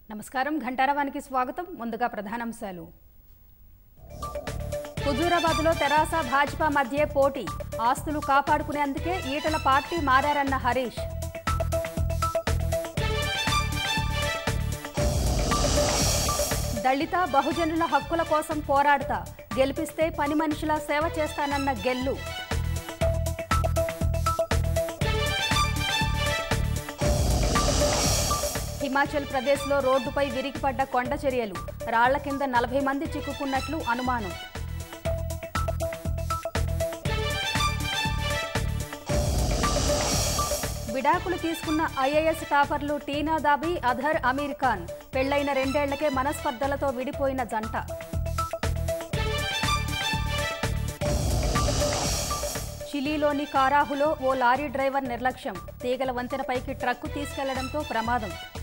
నమస్కారం ఘంటారవానికి స్వాగతం ముందుగా ప్రధానాంశాలు హుజూరాబాద్లో తెరాస భాజపా మధ్య పోటీ ఆస్తులు కాపాడుకునేందుకే ఈటల పార్టీ మారారన్న హరీష్ దళిత బహుజనుల హక్కుల కోసం పోరాడతా గెలిపిస్తే పని మనుషుల సేవ చేస్తానన్న గెల్లు హిమాచల్ ప్రదేశ్లో రోడ్డుపై విరిగిపడ్డ కొండ చర్యలు రాళ్ల కింద నలభై మంది చిక్కుకున్నట్లు అనుమానం విడాకులు తీసుకున్న ఐఏఎస్ టాపర్లు టీనా దాబీ అధర్ అమీర్ ఖాన్ పెళ్లైన రెండేళ్లకే మనస్పర్ధలతో విడిపోయిన జంట చిలీలోని కారాహులో ఓ లారీ డ్రైవర్ నిర్లక్ష్యం తీగల వంతెనపైకి ట్రక్కు తీసుకెళ్లడంతో ప్రమాదం